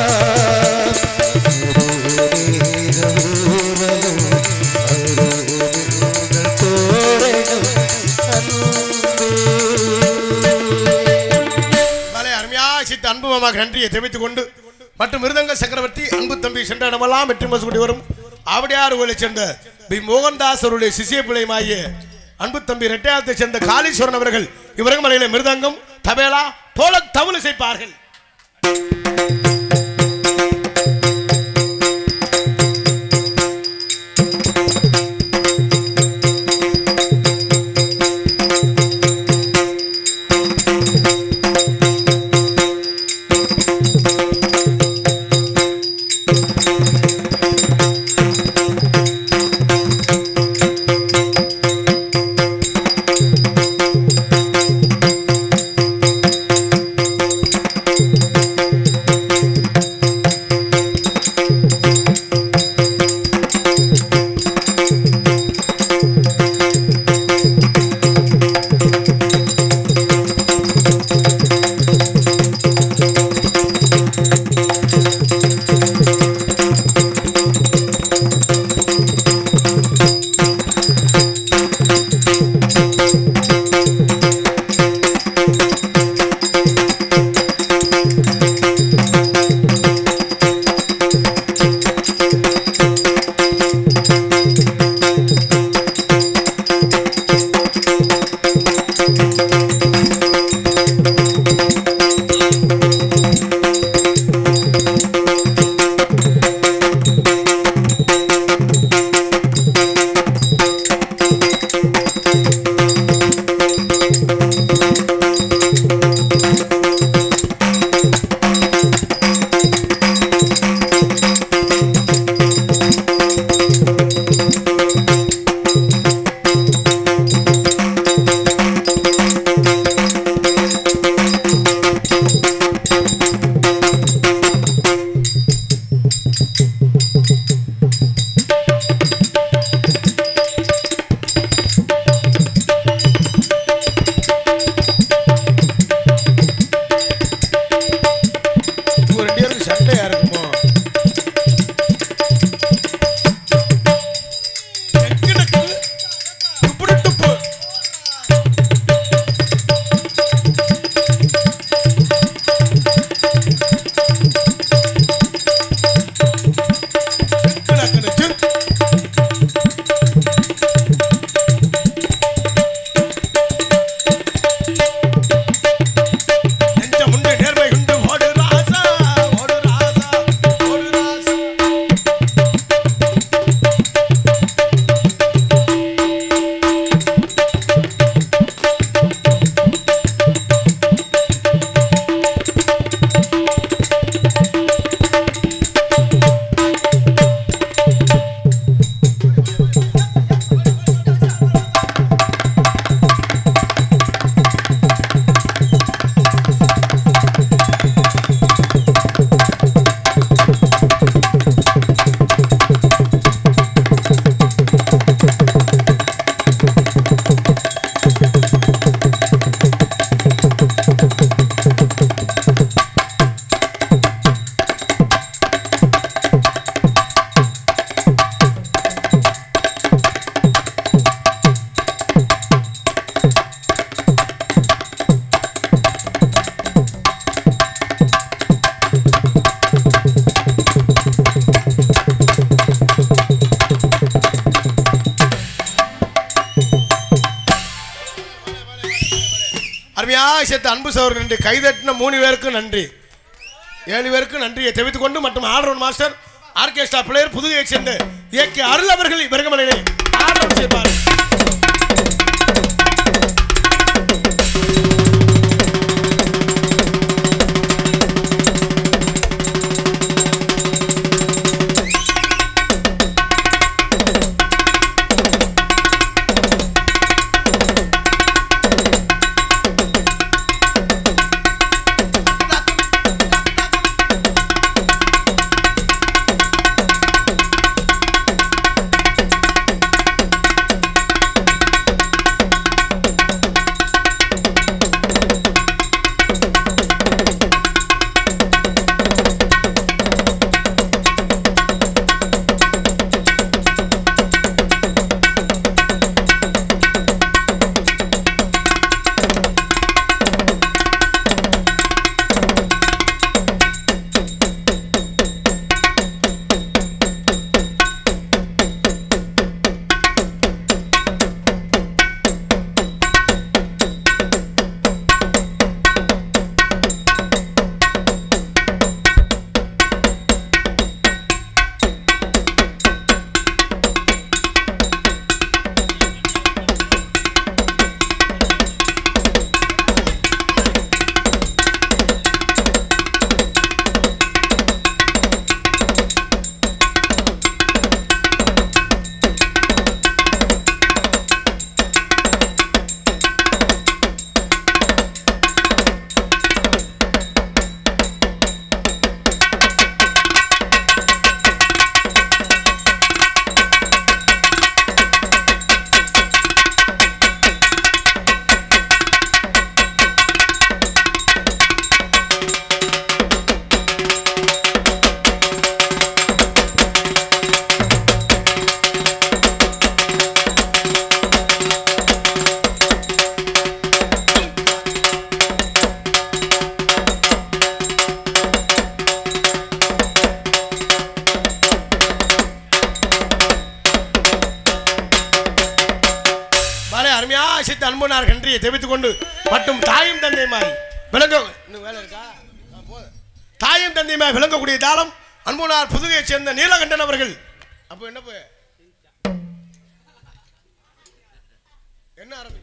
திருநீர ஊரலும் அருவிந்தல் தோரணம் அன்பே மலை அருமையாக சித்த அன்பு மாமாக்கு நன்றியை தெரிவித்துக் கொண்டு மற்றும் மிருதங்க சக்கரவர்த்தி அன்பு தம்பி சென்ற இடமெல்லாம் வெற்றி மசூடி வரும் ஆவடியார் கோயிலைச் சேர்ந்த பி மோகன்தாஸ் அவருடைய சிசிய பிள்ளையுமாகிய அன்பு தம்பி ரெட்டையாத்தை சேர்ந்த காளீஸ்வரன் அவர்கள் இவர்கள் மலையில மிருதங்கம் தபேலா போல தவுள் இசைப்பார்கள் அருமையாக சேர்த்த அன்பு சோர் நன்றி கைதட்டின மூணு பேருக்கும் நன்றி ஏழு பேருக்கும் நன்றியை தெரிவித்துக் கொண்டு மற்றும் ஆர்டர் மாஸ்டர் ஆர்கெஸ்ட்ரா பிளேயர் புதுகையைச் சேர்ந்த ஏகே அருள் அவர்கள் இவர்கமலையை ஆர்டர் செய்வார் மாலை அருமையாக ஆசித்த அன்பனார் நன்றியை தெரிவித்துக் கொண்டு மற்றும் தாயும் தந்தை மாதிரி விளங்க இன்னும் வேலை இருக்கா ஆ, போதும். தாயும் தந்தையுமாய் விளங்கக்கூடிய தாளம் அன்பனார் புதுகையைச் சேர்ந்த நீலகண்டன் அவர்கள் அப்போ என்ன போய் என்ன ஆரம்பிக்க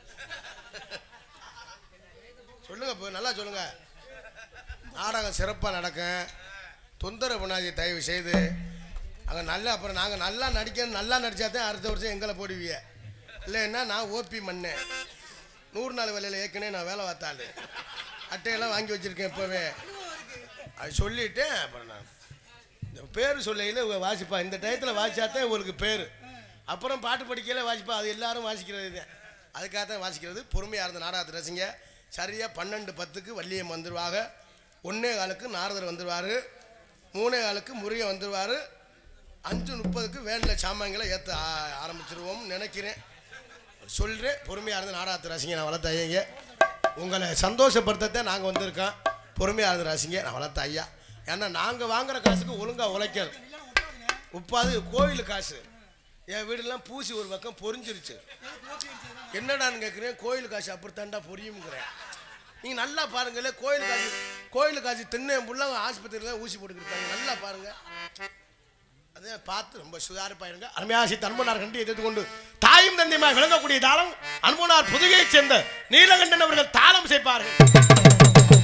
சொல்லுங்க இப்போ நல்லா சொல்லுங்க நாடகம் சிறப்பாக நடக்கும் தொந்தரவு பண்ணாதீங்க தயவு செய்து அங்கே நல்லா அப்புறம் நாங்கள் நல்லா நடிக்க நல்லா நடிச்சா தான் அடுத்த வருஷம் எங்களை போடுவீங்க இல்லைன்னா நான் ஓபி மண்ணேன் நூறு நாள் வேலையில் ஏற்கனவே நான் வேலை பார்த்தாள் அட்டையெல்லாம் வாங்கி வச்சுருக்கேன் இப்போவே அது சொல்லிட்டேன் அப்புறம் நான் இந்த பேர் சொல்லையில் வாசிப்பா இந்த டயத்தில் வாசிச்சாதான் உங்களுக்கு பேர் அப்புறம் பாட்டு படிக்கையில் வாசிப்பா அது எல்லாரும் வாசிக்கிறது தான் அதுக்காக தான் வாசிக்கிறது பொறுமையாக இருந்த நாடகத்தை ரசிங்க சரியாக பன்னெண்டு பத்துக்கு வள்ளியம் வந்துடுவாங்க ஒன்றே காலுக்கு நாரதர் வந்துடுவார் மூணே காலுக்கு முருகன் வந்துடுவார் அஞ்சு முப்பதுக்கு வேனில் சாமான்களை ஏற்ற ஆரம்பிச்சிருவோம் நினைக்கிறேன் சொல்கிறேன் பொறுமையாக இருந்து நாடகத்தை ரசிங்க நான் வளர்த்த ஐயங்க உங்களை சந்தோஷப்படுத்தத்தான் நாங்கள் வந்திருக்கோம் பொறுமையாக இருந்து ரசிங்க நான் வளர்த்த ஐயா ஏன்னா நாங்கள் வாங்குற காசுக்கு ஒழுங்காக உழைக்கிறது உப்பாது கோயில் காசு என் வீடெல்லாம் பூசி ஒரு பக்கம் பொரிஞ்சிருச்சு என்னடான்னு கேட்குறேன் கோயில் காசு அப்படித்தாண்டா பொரியுங்கிறேன் நீங்கள் நல்லா பாருங்களே கோயில் காசு கோயில் காசு திண்ணை புள்ள ஆஸ்பத்திரியில் ஊசி போட்டுக்கிருப்பாங்க நல்லா பாருங்கள் அதை பார்த்து ரொம்ப சுதாரிப்பாயிருங்க அருமையாசி தன்மனார் கண்டு எதிர்த்து கொண்டு தாயும் தந்தையுமாய் விளங்கக்கூடிய தாளம் அன்பனார் புதுகையைச் சேர்ந்த நீலகண்டன் அவர்கள் தாளம் சேர்ப்பார்கள்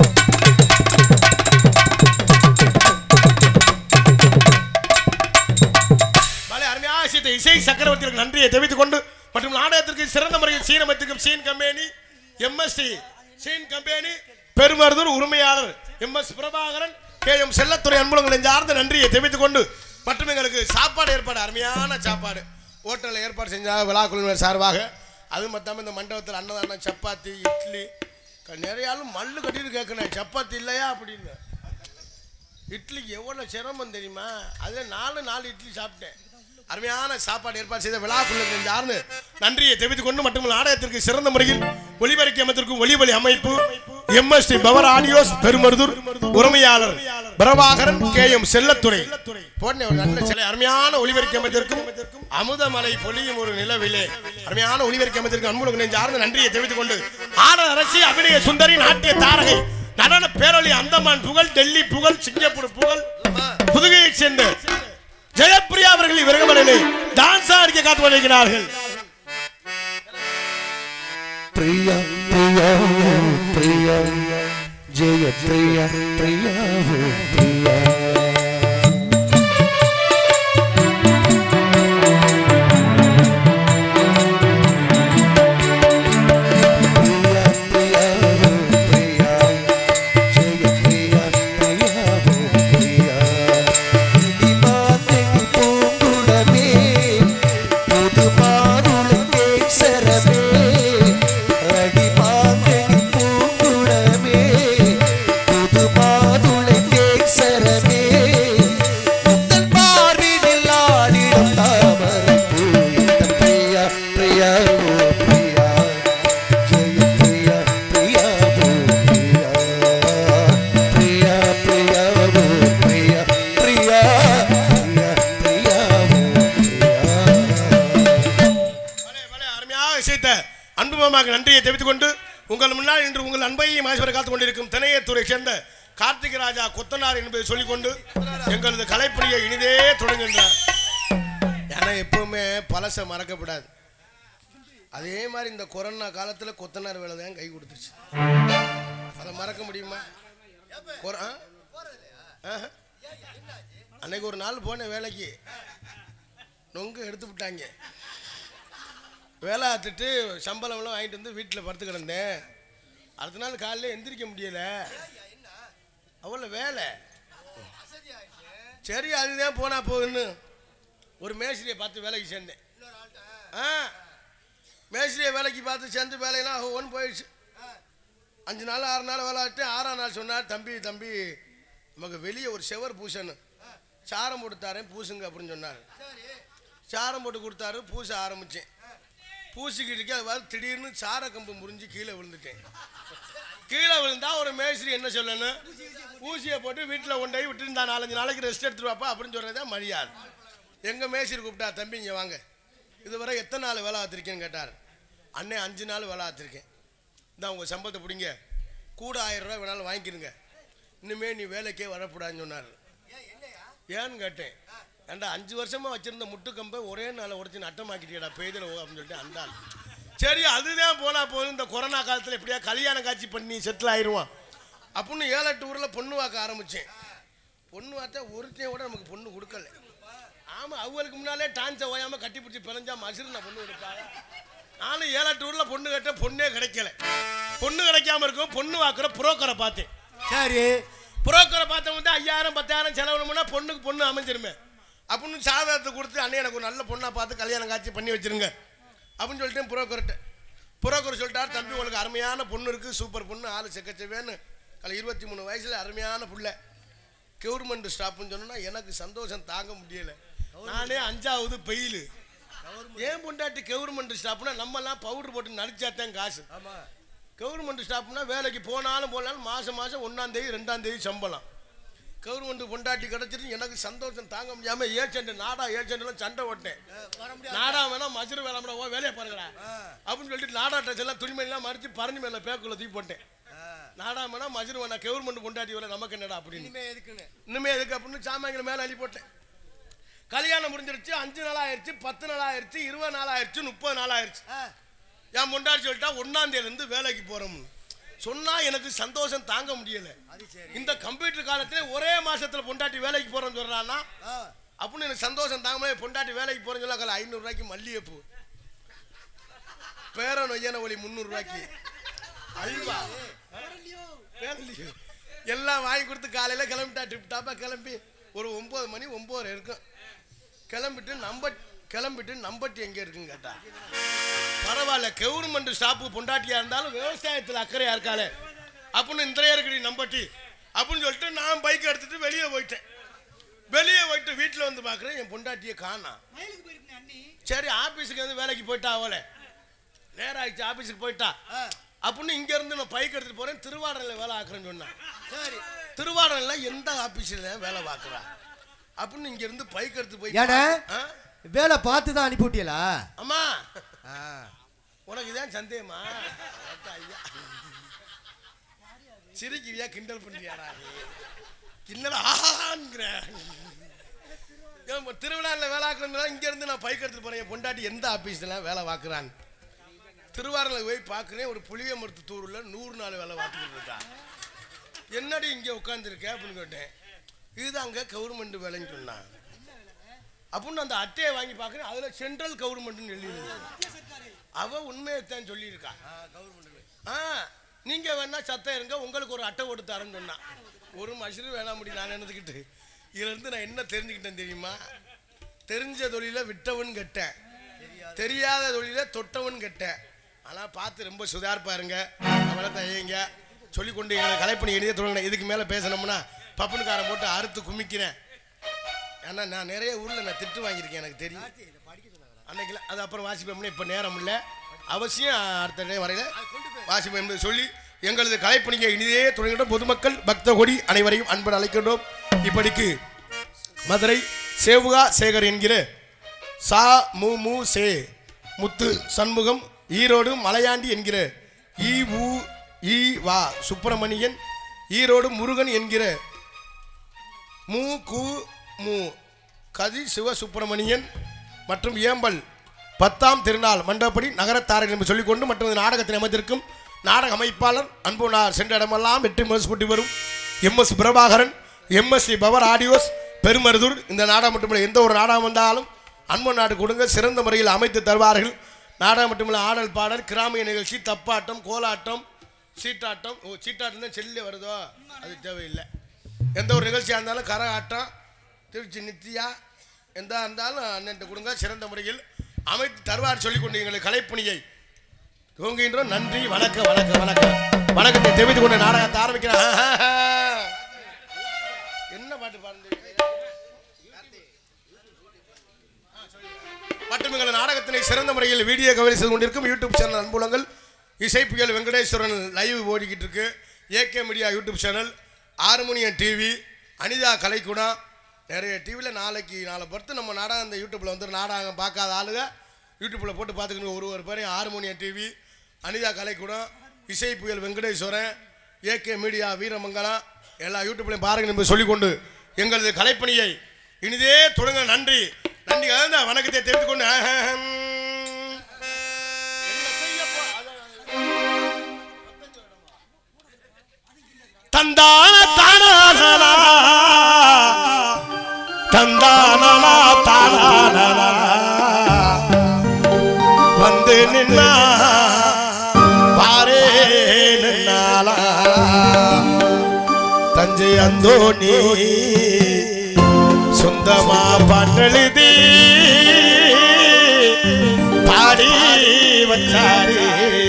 பல அருமையாசித்த இசை சக்கரவர்த்திகளுக்கு நன்றியை தெரிவித்துக் கொண்டு மற்றும் நாடகத்திற்கு சிறந்த முறையில் சீனமைத்துக்கும் scene company MST scene company Perumaruthur உரிமையாளர் M S Prabhakaran K M Chelladurai அன்புலங்கள் நெஞ்சார்ந்த நன்றியை தெரிவித்துக் கொண்டு மற்றும் எங்களுக்கு சாப்பாடு ஏற்பாடு அருமையான சாப்பாடு ஹோட்டலில் ஏற்பாடு செஞ்சாங்க விழா குழுவினர் சார்பாக அது மொத்தம் இந்த மண்டபத்தில் அன்னதானம் சப்பாத்தி இட்லி க- நிறைய ஆளு மல்லு கட்டிட்டு கேட்கணும் சப்பாத்தி இல்லையா அப்படின்னு இட்லிக்கு எவ்வளோ சிரமம் தெரியுமா அதில் நாலு நாலு இட்லி சாப்பிட்டேன் அருமையான சாப்பாடு ஏற்பாடு செய்த விழாக்குள்ள யாருன்னு நன்றியை தெரிவித்துக் கொண்டு மற்றும் நாடகத்திற்கு சிறந்த முறையில் ஒளிபரப்பி அமைத்திருக்கும் ஒளிபலி அமைப்பு எம்எஸ்டி பவர் ஆடியோஸ் பெருமருதூர் உரிமையாளர் பிரபாகரன் கே எம் செல்லத்துறை போன்ற ஒரு நல்ல சில அருமையான ஒளிபரப்பி அமைத்திருக்கும் அமுதமலை பொழியும் ஒரு நிலவிலே அருமையான ஒளிபரப்பி அமைத்திருக்கும் அன்புடன் நெஞ்சார்ந்த நன்றியை தெரிவித்துக் கொண்டு ஆடல் அரசி அபிநய சுந்தரி நாட்டிய தாரகை நடன பேரொளி அந்தமான் புகழ் டெல்லி புகழ் சிங்கப்பூர் புகழ் புதுகையைச் சேர்ந்த ஜெயப்பிரியா அவர்கள் இவர்கள் டான்ஸ் ஆடிக்க காத்து வருகிறார்கள் பிரியா பிரியா பிரியா ஜெய பிரியா பிரியா பிரியா பிரியா பிரியா பிரியா ஜெய பிரியா பிரியா பிரியா இடிமாதெனி பூங்குடமே புது மாதுளை கேசரமே அடிமாதெனி பூங்குடமே புது மாதுளை கேசரமே முத்தல் பார்வினில் ஆடிடும் தாமரைப்பூ இந்த பிரியா பிரியா ஓ பிரியா ஜெய பிரியா பிரியா ஓ பிரியா பிரியா பிரியா ஓ பிரியா பிரியா பிரியா பிரியா ஓ பிரியா பலே, பலே, அருமையாக இசைத்த அன்புமமாக நன்றியை தெரிவித்துக் கொண்டு உங்கள் முன்னால் இன்று உங்கள் அன்பையும் மகேஸ்வரை காத்துக் கொண்டிருக்கும் திணையத்துறை சேர்ந்த கார்த்திக ராஜா கொத்தனார் என்பதை சொல்லிக்கொண்டு எங்களது கலைப்பணியை இனிதே தொடங்குகின்றார் ஏன்னா எப்பவுமே பழச மறக்கப்படாது அதே மாதிரி இந்த கொரோனா காலத்துல கொத்தனார் வேலை தான் கை கொடுத்துச்சு அதை மறக்க முடியுமா கொர- ஆ? ஆஹா. அன்னைக்கு ஒரு நாள் போனேன் வேலைக்கு நொங்கு எடுத்து விட்டாங்க வேலை ஆத்துட்டு சம்பளம்லாம் வாங்கிட்டு வந்து வீட்டில் படுத்து கிடந்தேன் அடுத்த நாள் காலையில் எந்திரிக்க முடியல அவ்வளோ வேலை சரி அதுதான் போனா போகுதுன்னு ஒரு மேஸ்திரியை பார்த்து வேலைக்கு சேர்ந்தேன் ஆ மேஸ்திரியை வேலைக்கு பார்த்து சேர்ந்து வேலையெல்லாம் ஒன்று போயிடுச்சு அஞ்சு நாள் ஆறு நாள் வேலை ஆட்டு ஆறாம் நாள் சொன்னார் தம்பி தம்பி நமக்கு வெளியே ஒரு செவர் பூசணும் சாரம் போட்டு தரேன் பூசுங்க அப்படின்னு சொன்னார் சாரம் போட்டு கொடுத்தாரு பூச ஆரம்பித்தேன் பூசிக்கிட்டு இருக்கேன் அது வந்து திடீர்னு சார கம்பு முறிஞ்சு கீழே விழுந்துட்டேன் கீழே விழுந்தா ஒரு மேஸ்திரி என்ன சொல்லணும் ஊசியை போட்டு வீட்டில் கொண்டு போய் விட்டுருந்தா நாலஞ்சு நாளைக்கு ரெஸ்ட் எடுத்துட்டு வாப்பா அப்படின்னு சொல்கிறதா மரியாதை எங்கள் மேஸ்திரி கூப்பிட்டா தம்பி இங்கே வாங்க இதுவரை எத்தனை நாள் வேலை ஆத்திருக்கேன்னு கேட்டார் அண்ணே அஞ்சு நாள் வேலை ஆத்திருக்கேன் இதான் உங்கள் சம்பளத்தை பிடிங்க கூட ஆயிரம் ரூபாய் வேணாலும் வாங்கிக்கிடுங்க இனிமே நீ வேலைக்கே வரக்கூடாதுன்னு சொன்னார் ஏன்னு கேட்டேன் ஏன்டா அஞ்சு வருஷமா வச்சிருந்த முட்டு கம்பை ஒரே நாள உடச்சு நட்டமாக்கிட்டியடா பெய்தல அப்படின்னு சொல்லிட்டு அந்த ஆள் சரி அதுதான் போனா போதும் இந்த கொரோனா காலத்தில் எப்படியா கல்யாணம் காட்சி பண்ணி செட்டில் ஆயிடுவான் அப்படின்னு ஏழு எட்டு ஊரில் பொண்ணு வாக்க ஆரம்பிச்சேன் பொண்ணு வார்த்தா ஒருத்தையும் கூட நமக்கு பொண்ணு கொடுக்கல ஆமா அவங்களுக்கு முன்னாலே டான்ஸை ஓயாம கட்டி பிடிச்சி பிறஞ்சா மசிறு நான் பொண்ணு கொடுப்பாங்க நானும் ஏழு எட்டு ஊரில் பொண்ணு கேட்ட பொண்ணே கிடைக்கல பொண்ணு கிடைக்காம இருக்கும் பொண்ணு வாக்குற புரோக்கரை பார்த்தேன் சரி புரோக்கரை பார்த்த வந்து ஐயாயிரம் பத்தாயிரம் செலவுனா பொண்ணுக்கு பொண்ணு அமைஞ்சிருமே அப்படின்னு சாதகத்தை கொடுத்து அண்ணன் எனக்கு ஒரு நல்ல பொண்ணாக பார்த்து கல்யாணம் காட்சி பண்ணி வச்சிருங்க அப்படின்னு சொல்லிட்டு புரோக்கர்கிட்ட புரோக்கர் சொல்லிட்டார் தம்பி உங்களுக்கு அருமையான பொண்ணு இருக்குது சூப்பர் பொண்ணு ஆளு செக்கச்சவேன்னு கல இருபத்தி மூணு வயசில் அருமையான புள்ள கவர்மெண்ட் ஸ்டாஃப்னு சொன்னா எனக்கு சந்தோஷம் தாங்க முடியல நானே அஞ்சாவது பெயில் ஏன் பொண்டாட்டி கவர்மெண்ட் ஸ்டாஃப்னா நம்மலாம் பவுடர் போட்டு நடிச்சாதான் காசு கவர்மெண்ட் ஸ்டாஃப்னா வேலைக்கு போனாலும் போனாலும் மாதம் மாதம் ஒன்றாம் தேதி ரெண்டாம் தேதி சம்பளம் கவர்மெண்ட் பொண்டாட்டி கிடச்சிட்டு எனக்கு சந்தோஷம் தாங்க முடியாம ஏஜென்ட் நாடா ஏஜென்ட்லாம் சண்டை ஓட்டேன் நாடா வேணா மசுறு வேலை வேணா, ஓ வேலையை பாருங்கடா அப்படின்னு சொல்லிட்டு நாடா ட்ரெஸ் எல்லாம் துணிமணிலாம் மறிச்சு பரணி மேல பேக்குள்ள தூக்கி போட்டேன் நாடா வேணா மசுறு வேணா கவர்மெண்ட் பொண்டாட்டி வேலை நமக்கு என்னடா அப்படின்னு இன்னுமே எதுக்கு அப்படின்னு சாமான்கள் மேல அள்ளி போட்டேன் கல்யாணம் முடிஞ்சிருச்சு அஞ்சு நாள் ஆயிருச்சு பத்து நாள் ஆயிருச்சு இருபது நாள் ஆயிருச்சு முப்பது நாள் ஆயிருச்சு என் முண்டாடி சொல்லிட்டா ஒன்னாம் தேதியில இருந்து வேலைக்கு போறோம்னு சொன்னா எனக்கு சந்தோஷம் தாங்க முடியல இந்த கம்ப்யூட்டர் காலத்துல ஒரே மாசத்துல பொண்டாட்டி வேலைக்கு போறேன்னு சொல்றான்னா அப்படின்னு எனக்கு சந்தோஷம் தாங்க முடியல பொண்டாட்டி வேலைக்கு போறேன்னு சொல்ல ஐநூறு ரூபாய்க்கு மல்லிகைப்பூ பேர நொய்யன ஒளி முந்நூறு ரூபாய்க்கு அல்வா வேலையிலையோ. எல்லாம் வாங்கி கொடுத்து காலையில கிளம்பிட்டா டிப் டாப்பா கிளம்பி ஒரு ஒன்பது மணி ஒன்பது இருக்கும் கிளம்பிட்டு நம்ப கிளம்பிட்டு நம்பட்டி எங்க இருக்குன்னு கேட்டா பரவாயில்ல கவர்மெண்ட் ஸ்டாப்பு பொண்டாட்டியா இருந்தாலும் விவசாயத்தில் அக்கறையா இருக்காளே அப்படின்னு இந்த இருக்கடி நம்பட்டி அப்படின்னு சொல்லிட்டு நான் பைக் எடுத்துட்டு வெளியே போயிட்டேன் வெளியே போயிட்டு வீட்டில் வந்து பார்க்குறேன் என் பொண்டாட்டியை காணா வயலுக்கு போயிருக்கேன் அண்ணி சரி ஆபீஸுக்கு வந்து வேலைக்கு போயிட்டா அவளை நேரம் ஆயிடுச்சு ஆபீஸுக்கு போயிட்டா அப்படின்னு இங்க இருந்து நான் பைக் எடுத்துட்டு போறேன் திருவாடனில் வேலை ஆக்குறேன்னு சொன்னான் திருவாடனில் எந்த ஆபீஸ்ல வேலை பார்க்குறா அப்படின்னு இங்க இருந்து பைக் எடுத்து போய் ஏடா? ஆ? வேலை பார்த்து தான் அனுப்பி விட்டியலா அம்மா உனக்கு இதான் சந்தேகமா அத்தா ஐயா. சிரிக்கிறியா கிண்டல் பண்றியாடா நீ? கிண்டல் ஆஹாங்கிற ஏன் திருவிழாவில் வேலை ஆக்கணும்னா இங்க இருந்து நான் பைக் எடுத்துட்டு போறேன் என் பொண்டாட்டி எந்த ஆபீஸ்ல வேலை பார்க்குறாங்க திருவாரூரில் போய் பார்க்குறேன் ஒரு புளிய மருத்து தூரில் நூறு நாள் வேலை பார்த்துக்கிட்டு இருக்கா என்னடி இங்கே உட்காந்துருக்க அப்படின்னு கேட்டேன் இதுதாங்க கவர்மெண்ட் வேலைன்னு சொன்னான் அப்படின்னு அந்த அட்டையை வாங்கி பார்க்குறேன் அதில் சென்ட்ரல் கவர்மெண்ட்னு எழுதிருக்கு அவ உண்மையைத்தான் சொல்லியிருக்கா ஆ நீங்கள் வேணா சத்தம் இருங்க உங்களுக்கு ஒரு அட்டை போட்டு தரேன்னு சொன்னான் ஒரு மஷரு வேணாம் முடியும் நான் நினைத்துக்கிட்டு இதுலேருந்து நான் என்ன தெரிஞ்சுக்கிட்டேன் தெரியுமா தெரிஞ்ச தொழில விட்டவன் கெட்டேன் தெரியாத தொழில தொட்டவன் கெட்டேன் ஆனால் பார்த்து ரொம்ப சுதார்ப்பா இருங்க அவளை தையங்க சொல்லி கொண்டு எங்களை கலைப்பணி எழுதிய தொடங்கினேன் இதுக்கு மேலே பேசணும்னா பப்புனுக்காரன் போட்டு அறுத்து குமிக்கிறேன் ஏன்னா நான் நிறைய ஊரில் நான் திட்டு வாங்கியிருக்கேன் எனக்கு தெரியும் அன்னைக்குல அது அப்புறம் வாசிப்போம்னு இப்போ நேரம் இல்லை அவசியம் அடுத்த நேரம் வரையில வாசிப்போம் என்று சொல்லி எங்களது கலைப்பணியை இனிதே தொடங்கிட்ட பொதுமக்கள் பக்த கொடி அனைவரையும் அன்புடன் அழைக்கின்றோம் இப்படிக்கு மதுரை சேவுகா சேகர் என்கிற சா மு மு சே முத்து சண்முகம் ஈரோடு மலையாண்டி என்கிற ஈ உ ஈ வா சுப்பிரமணியன் ஈரோடு முருகன் என்கிற மு கு மு கதி சிவ சுப்பிரமணியன் மற்றும் ஏம்பல் பத்தாம் திருநாள் மண்டபப்படி நகரத்தாரர்கள் என்று சொல்லிக்கொண்டு மற்றும் இந்த நாடகத்தின் அமைத்திருக்கும் நாடக அமைப்பாளர் அன்புனார் சென்ற இடமெல்லாம் வெற்றி முரசுப்பட்டு வரும் MS Prabhakaran MSC power audios Perumaruthur இந்த நாடகம் மட்டுமில்லை எந்த ஒரு நாடகம் வந்தாலும் அன்பு நாடு கொடுங்க சிறந்த முறையில் அமைத்து தருவார்கள் நாடகம் மட்டுமில்லை ஆடல் பாடல் கிராமிய நிகழ்ச்சி தப்பாட்டம் கோலாட்டம் சீட்டாட்டம் ஓ சீட்டாட்டம் தான் செல்லில் வருதோ அது தேவையில்லை எந்த ஒரு நிகழ்ச்சியாக இருந்தாலும் கரகாட்டம் திருச்சி நித்யா எந்த இருந்தாலும் அண்ணன் கொடுங்க சிறந்த முறையில் அமைத்து தருவார் சொல்லிக் கொண்டு எங்களுக்கு கலைப்பணியை துவங்குகின்றோம் நன்றி வணக்கம் வணக்கம் வணக்கம் வணக்கத்தை தெரிவித்துக் கொண்டு நாடகத்தை ஆரம்பிக்கிறேன் என்ன பாட்டு பாடுறது மற்றும் எங்கள் நாடகத்தினை சிறந்த முறையில் வீடியோ கவரி செய்து கொண்டிருக்கும் யூடியூப் சேனல் அன்புலங்கள் இசைப்புயல் வெங்கடேஸ்வரன் லைவ் ஓடிக்கிட்டு இருக்கு AK media YouTube channel harmonium TV Anitha Kalaiguna நிறைய டிவியில் நாளைக்கு நாளை பொறுத்து நம்ம நாடகம் இந்த யூடியூப்பில் வந்து நாடகம் பார்க்காத ஆளுங்க யூடியூப்பில் போட்டு பார்த்துக்கணும் ஒரு ஒரு பேரையும் ஹார்மோனியம் டிவி அனிதா கலைக்குணம் இசை புயல் வெங்கடேஸ்வரன் ஏகே மீடியா வீரமங்கலம் எல்லா யூடியூப்லையும் பாருங்க நம்ம சொல்லிக்கொண்டு எங்களது கலைப்பணியை இனிதே தொடங்க நன்றி நன்றி கலந்த வணக்கத்தை தெரிந்து கொண்டு அஹம். என்ன செய்ய போ- அதான் தந்தான தானானலா தந்தானலா தானானலா வந்து நின்னா பாரே நின்னாலா தஞ்சை அந்தோணி சொந்தமா பாட்டெழுதி பாடி வச்சாரே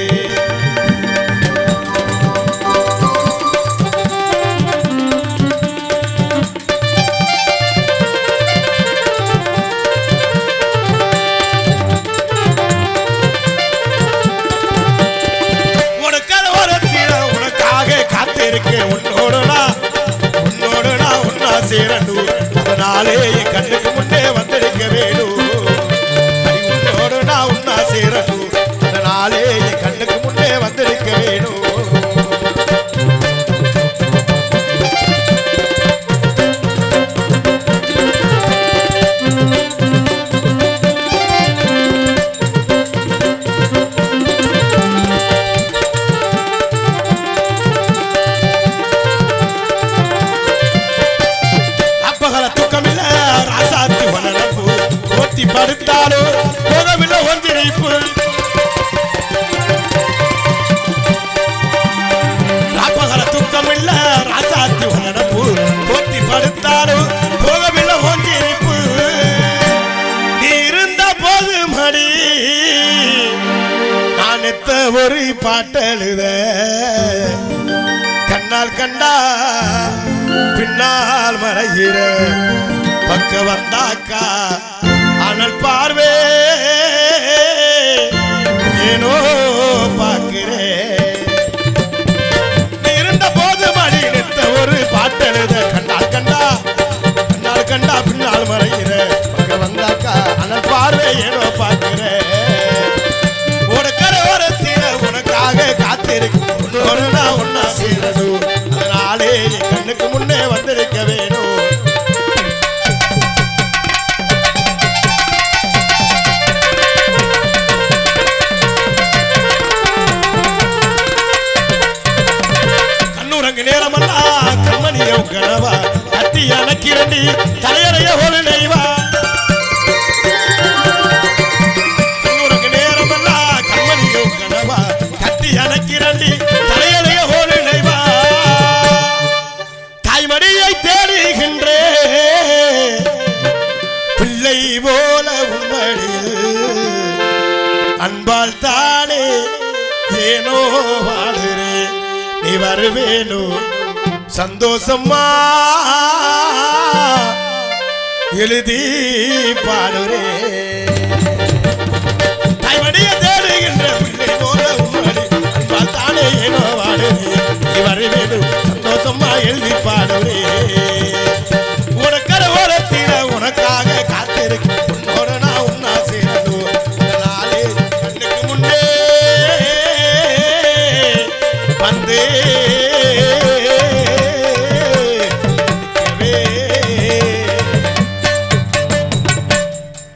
உனக்காக ஒரு தீரம் உனக்காக காத்திருக்கேன் உன்னோடு நான் உன்னோடு நான் உன்னா சேரணும் அதனாலே என் கண்ணுக்கு முன்னே வந்திருக்க வேணும் அடி உன்னோடு நான் உன்னா சேரணும் அதனாலே என் கண்ணுக்கு முன்னே வந்திருக்க வேணும் அப்பகல தூக்கமில்ல ராசாத்தி வளரப்பு ஓத்தி படுத்தாலும் போகவில்லை ஒன்றிணைப்பு அப்பகல தூக்கமில்ல ராசாத்தி வளரப்பு ஓத்தி படுத்தாலும் போகவில்லை ஒன்றிணைப்பு நீ இருந்த போது மடி நான் எத்த ஒரு பாட்டெழுத கண்ணால் கண்டா பின்னால் மறைகிற பக்க வந்தாக்கா அனல் பார்வே ஏனோ பார்க்கிறேன் நேரமெல்லா கண்மணியோ கனவா கட்டி அணைக்கிறண்டி தலையறைய ஒரு நெய்வா உனக்கு நேரமெல்லா கண்மணியோ கனவா கட்டி அணைக்கிறண்டி தலையறைய ஒரு நெய்வா தாய்மடியை தேடுகின்றே பிள்ளை போல உன்மடியில் அன்பால் தானே ஏனோ வாடுறே நீ வருவேனோ சந்தோஷமா எழுதி பாடுறே தாய்மடிய தேடுகின்ற பிள்ளை போல உன்மடி அன்பால் தானே ஏனோ வாடுறே நீ வருவேனோ சந்தோஷமா எழுதி பாடு